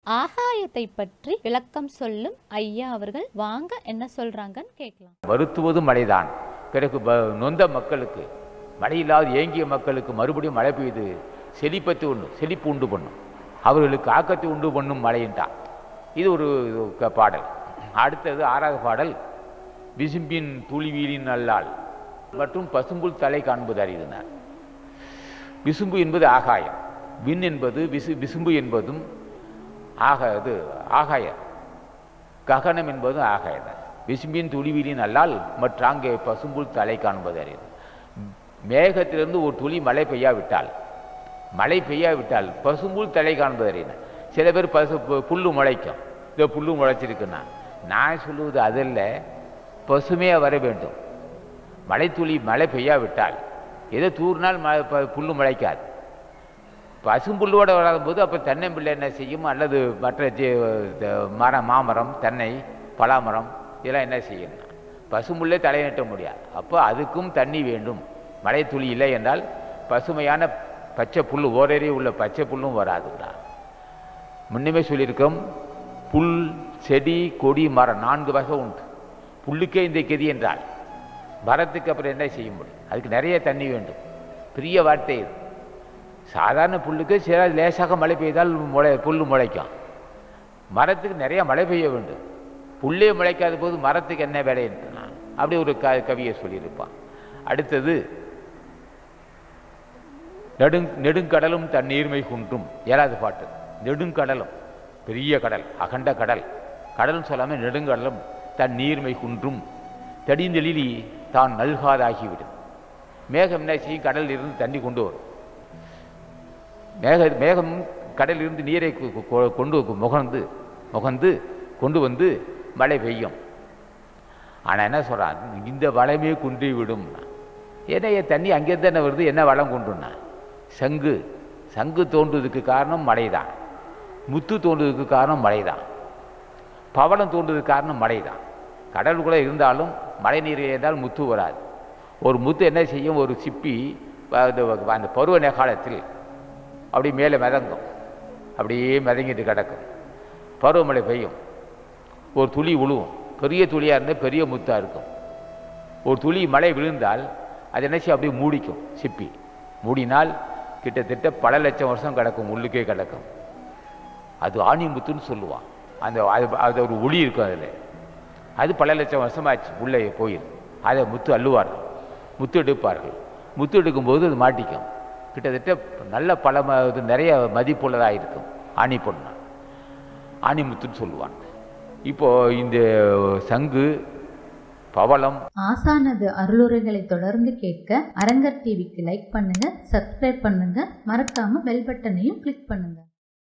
ஆகாயத்தை பற்றி விளக்கம் சொல்லும் ஐயா அவர்கள் வாங்க என்ன சொல்றாங்கன்னு கேட்கலாம் வருத்துவதும் மழைதான் பிறகு ப- நொந்த மக்களுக்கு மழை இல்லாத ஏங்கிய மக்களுக்கு மறுபடியும் மழை பெய்து செழிப்பத்தை உண்டு செழிப்பு உண்டு பண்ணும் அவர்களுக்கு ஆக்கத்தை உண்டு பண்ணும் மழைன்றான் இது ஒரு க- பாடல் அடுத்தது ஆறாவது பாடல் விசும்பின் துளிவீலின் நல்லால் மற்றும் பசும்புல் தலை காண்பது அறிவினார் விசும்பு என்பது ஆகாயம் விண் என்பது விசு விசும்பு என்பதும் ஆக இது ஆகாய ககனம் என்பது ஆகாயம் விசும்பின் துளிவீலின் அல்லால் மற்றாங்கே பசும்புல் தலை காண்பது அறிவு மேகத்திலிருந்து ஒரு துளி மழை பெய்யாவிட்டால் மழை பெய்யாவிட்டால் பசும்புல் தலை காண்பது அறிவு சில பேர் பசு பு- புல்லு முளைக்கும் இந்த புல்லு முளைச்சிருக்குன்னா நான் சொல்லுவது அதல்ல பசுமையாக வர வேண்டும் மழை துளி மழை பெய்யாவிட்டால் ஏதோ தூறினால் ம ப- புல்லு முளைக்காது பசும்புல்லோடு வராத போது அப்போ தென்னம்பிள்ளை என்ன செய்யும் அல்லது மற்ற ஜெ- த- மரம் மாமரம் தென்னை பலாமரம் இதெல்லாம் என்ன செய்யும் பசும்புல்லே தலைநட்ட முடியாது அப்போ அதுக்கும் தண்ணி வேண்டும் மழை துளி இல்லை என்றால் பசுமையான பச்சை புல் ஓரேறி உள்ள பச்சை புல்லும் வராதுங்களா முன்னமே சொல்லியிருக்கோம் புல் செடி கொடி மரம் நான்கு வகை உண்டு புல்லுக்கே இந்த கெதி என்றால் மரத்துக்கு அப்புறம் என்ன செய்ய முடியும் அதுக்கு நிறைய தண்ணி வேண்டும் பெரிய வார்த்தை இது சாதாரண புல்லுக்கு சில லேசாக மழை பெய்தால் முளை புல் முளைக்கும் மரத்துக்கு நிறைய மழை பெய்ய வேண்டும் புல்லே முளைக்காத போது மரத்துக்கு என்ன வேலை நான் அப்படி ஒரு க கவியை சொல்லியிருப்பான் அடுத்தது நெடுங் நெடுங்கடலும் தன் நீர்மை குன்றும் ஏழாவது பாட்டு நெடுங்கடலும் பெரிய கடல் அகண்ட கடல் கடல்னு சொல்லாமல் நெடுங்கடலும் தன் நீர்மை குன்றும் தடிந்தெழிலி தான் நல்காதாகிவிடும் மேகம் என்ன செய்யும் கடலில் இருந்து தண்ணி கொண்டு வரும் மேக மேகம் கடலில் இருந்து நீரை கொ- கொ- கொண்டு முகந்து முகந்து கொண்டு வந்து மழை பெய்யும் ஆனால் என்ன சொல்கிறான் இந்த வளமே குன்றி விடும் ஏன்னா என் தண்ணி அங்கே தானே வருது என்ன வளம் கொண்டுன்னா சங்கு சங்கு தோன்றுவதற்கு காரணம் மழை தான் முத்து தோன்றுவதற்கு காரணம் மழை தான் பவளம் தோன்றுவதற்கு காரணம் மழை தான் கடலுக்குள்ளே இருந்தாலும் மழை நீர் இருந்தால் முத்து வராது ஒரு முத்து என்ன செய்யும் ஒரு சிப்பி அது அந்த பருவ காலத்தில் அப்படி மேலே மிதங்கும் அப்படியே மிதங்கிட்டு கிடக்கும் பருவமழை பெய்யும் ஒரு துளி விழுவும் பெரிய துளியாக இருந்தால் பெரிய முத்தாக இருக்கும் ஒரு துளி மழை விழுந்தால் அது என்ன செய்யும் அப்படியே மூடிக்கும் சிப்பி மூடினால் கிட்டத்தட்ட பல லட்சம் வருஷம் கிடக்கும் உள்ளுக்கே கிடக்கும் அது ஆணி முத்துன்னு சொல்லுவான் அந்த அது அது ஒரு ஒளி இருக்கும் அதில் அது பல லட்சம் வருஷமாச்சு உள்ளே போயிடும் அதை முத்து அள்ளுவார்கள் முத்து எடுப்பார்கள் முத்து எடுக்கும்போது அது மாட்டிக்கும் கிட்டத்தட்ட நல்ல பல ம- இது நிறைய மதிப்புள்ளதாக இருக்கும் ஆணி பொண்ணு ஆணி முத்துன்னு சொல்லுவான் இப்போ இந்த சங்கு பவளம் ஆசானது அருளுரைகளை தொடர்ந்து கேட்க அரங்கர் டிவிக்கு லைக் பண்ணுங்க சப்ஸ்கிரைப் பண்ணுங்க மறக்காம பெல் பட்டனையும் கிளிக் பண்ணுங்க